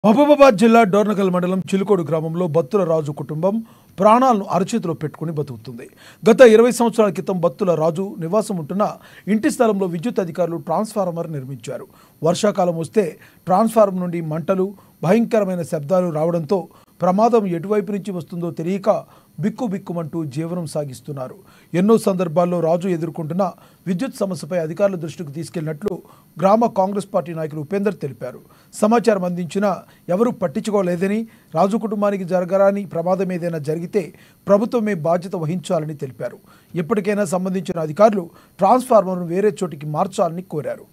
మహబూబాబాద్ జిల్లా డోర్నకల్ మండలం చిలుకోడు గ్రామంలో బత్తుల రాజు కుటుంబం ప్రాణాలను అరచేతిలో పెట్టుకుని బతుకుతుంది గత ఇరవై సంవత్సరాల క్రితం బత్తుల రాజు నివాసం ఉంటున్న ఇంటి స్థలంలో విద్యుత్ అధికారులు ట్రాన్స్ఫార్మర్ నిర్మించారు వర్షాకాలం వస్తే ట్రాన్స్ఫార్మర్ నుండి మంటలు భయంకరమైన శబ్దాలు రావడంతో ప్రమాదం ఎటువైపు నుంచి వస్తుందో తెలియక బిక్కు బిక్కుమంటూ జీవనం సాగిస్తున్నారు ఎన్నో సందర్భాల్లో రాజు ఎదుర్కొంటున్న విద్యుత్ సమస్యపై అధికారుల దృష్టికి తీసుకెళ్లినట్లు గ్రామ కాంగ్రెస్ పార్టీ నాయకులు ఉపేందర్ తెలిపారు సమాచారం అందించినా ఎవరూ పట్టించుకోలేదని రాజు కుటుంబానికి జరగరాని ప్రమాదం ఏదైనా జరిగితే ప్రభుత్వమే బాధ్యత వహించాలని తెలిపారు ఎప్పటికైనా సంబంధించిన అధికారులు ట్రాన్స్ఫార్మర్ను వేరే చోటికి మార్చాలని కోరారు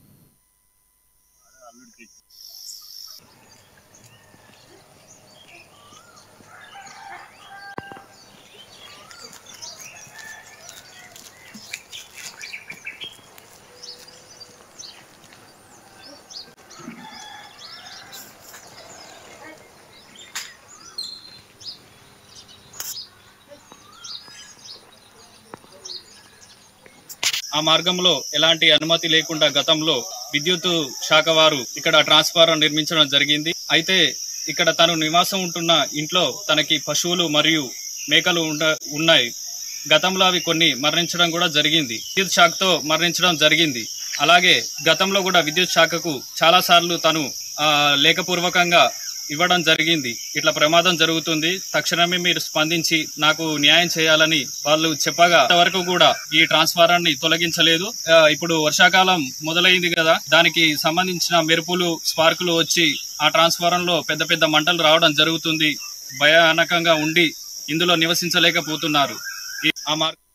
ఆ మార్గంలో ఎలాంటి అనుమతి లేకుండా గతంలో విద్యుత్ శాఖ వారు ఇక్కడ ట్రాన్స్ఫార్మర్ నిర్మించడం జరిగింది అయితే ఇక్కడ తను నివాసం ఉంటున్న ఇంట్లో తనకి పశువులు మరియు మేకలు ఉండ ఉన్నాయి గతంలో అవి కొన్ని మరణించడం కూడా జరిగింది విద్యుత్ శాఖతో మరణించడం జరిగింది అలాగే గతంలో కూడా విద్యుత్ శాఖకు చాలా సార్లు తను ఆ, లేఖపూర్వకంగా ఇవ్వడం జరిగింది ఇట్లా ప్రమాదం జరుగుతుంది తక్షణమే మీరు స్పందించి నాకు న్యాయం చేయాలని వాళ్ళు చెప్పగా ఇంతవరకు కూడా ఈ ట్రాన్స్ఫార్మర్ ని తొలగించలేదు ఆ, ఇప్పుడు వర్షాకాలం మొదలైంది కదా దానికి సంబంధించిన మెరుపులు స్పార్కులు వచ్చి ఆ ట్రాన్స్ఫార్మర్ లో పెద్ద పెద్ద మంటలు రావడం జరుగుతుంది భయానకంగా ఉండి ఇందులో నివసించలేకపోతున్నారు ఈ- ఆ మార్గం